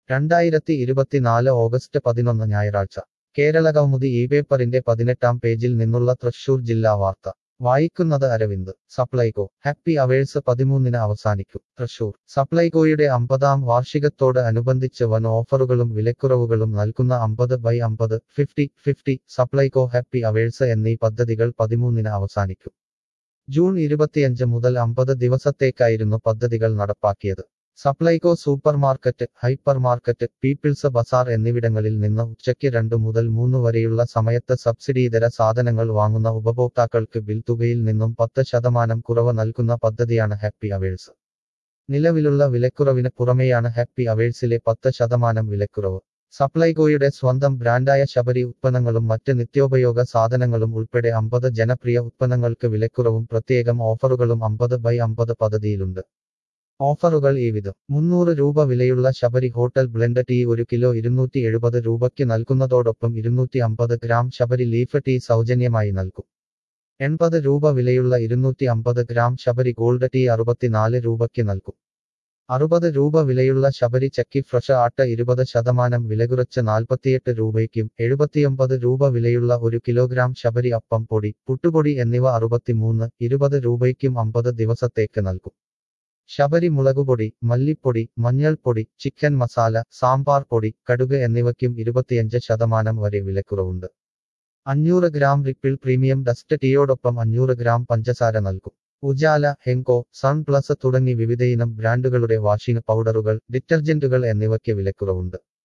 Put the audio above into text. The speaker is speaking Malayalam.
രണ്ടായിരത്തി ഇരുപത്തിനാല് ഓഗസ്റ്റ് പതിനൊന്ന് ഞായറാഴ്ച കേരളകൗമുദി ഈ പേപ്പറിന്റെ പതിനെട്ടാം പേജിൽ നിന്നുള്ള തൃശൂർ ജില്ലാ വാർത്ത വായിക്കുന്നത് അരവിന്ദ് സപ്ലൈകോ ഹാപ്പി അവേഴ്സ് പതിമൂന്നിന് അവസാനിക്കും തൃശൂർ സപ്ലൈകോയുടെ അമ്പതാം വാർഷികത്തോട് അനുബന്ധിച്ച് വൻ ഓഫറുകളും വിലക്കുറവുകളും നൽകുന്ന അമ്പത് ബൈ അമ്പത് fifty fifty Supplyco happy hours എന്നീ പദ്ധതികൾ പതിമൂന്നിന് അവസാനിക്കും ജൂൺ ഇരുപത്തിയഞ്ച് മുതൽ അമ്പത് ദിവസത്തേക്കായിരുന്നു പദ്ധതികൾ നടപ്പാക്കിയത് Supplyco supermarket hyper market people's Bazaar എന്നിവിടങ്ങളിൽ നിന്ന് ഉച്ചയ്ക്ക് രണ്ട് മുതൽ മൂന്ന് വരെയുള്ള സമയത്ത് സബ്സിഡിയിതര സാധനങ്ങൾ വാങ്ങുന്ന ഉപഭോക്താക്കൾക്ക് ബിൽ തുകയിൽ നിന്നും പത്ത് ശതമാനം കുറവ് നൽകുന്ന പദ്ധതിയാണ് ഹാപ്പി അവേഴ്സ് നിലവിലുള്ള വിലക്കുറവിന് പുറമെയാണ് ഹാപ്പി അവേഴ്സിലെ പത്ത് ശതമാനം വിലക്കുറവ് സപ്ലൈകോയുടെ സ്വന്തം ബ്രാൻഡായ ശബരി ഉത്പന്നങ്ങളും മറ്റ് നിത്യോപയോഗ സാധനങ്ങളും ഉൾപ്പെടെ അമ്പത് ജനപ്രിയ ഉത്പന്നങ്ങൾക്ക് വിലക്കുറവും പ്രത്യേകം ഓഫറുകളും അമ്പത് ബൈ അമ്പത് പദ്ധതിയിലുണ്ട് ഓഫറുകൾ ഈ വിധം മുന്നൂറ് രൂപ വിലയുള്ള ശബരി ഹോട്ടൽ ബ്ലെൻഡ് ടീ ഒരു കിലോ ഇരുന്നൂറ്റി എഴുപത് രൂപയ്ക്ക് നൽകുന്നതോടൊപ്പം ഇരുന്നൂറ്റി അമ്പത് ഗ്രാം ശബരി ലീഫ് ടീ സൗജന്യമായി നൽകും എൺപത് രൂപ വിലയുള്ള ഇരുന്നൂറ്റി അമ്പത് ഗ്രാം ശബരി ഗോൾഡ് ടീ അറുപത്തിനാല് രൂപയ്ക്ക് നൽകും അറുപത് രൂപ വിലയുള്ള ശബരി ചക്കി ഫ്രഷ് ആട്ട ഇരുപത് ശതമാനം വിലകുറച്ച് നാൽപ്പത്തിയെട്ട് രൂപയ്ക്കും എഴുപത്തിയൊമ്പത് രൂപ വിലയുള്ള ഒരു കിലോഗ്രാം ശബരി അപ്പം പൊടി പുട്ടുപൊടി എന്നിവ അറുപത്തിമൂന്ന് ഇരുപത് രൂപയ്ക്കും അമ്പത് ദിവസത്തേക്ക് നൽകും ശബരി മുളകുപൊടി മല്ലിപ്പൊടി മഞ്ഞൾപ്പൊടി ചിക്കൻ മസാല സാമ്പാർ പൊടി കടുക് എന്നിവയ്ക്കും ഇരുപത്തിയഞ്ച് ശതമാനം വരെ വിലക്കുറവുണ്ട് അഞ്ഞൂറ് ഗ്രാം റിപ്പിൾ പ്രീമിയം ഡസ്റ്റ് ടീയോടൊപ്പം അഞ്ഞൂറ് ഗ്രാം പഞ്ചസാര നൽകും ഉജാല ഹെങ്കോ സൺ പ്ലസ് തുടങ്ങി വിവിധയിനം ബ്രാൻഡുകളുടെ വാഷിംഗ് പൗഡറുകൾ ഡിറ്റർജന്റുകൾ എന്നിവയ്ക്ക് വിലക്കുറവുണ്ട്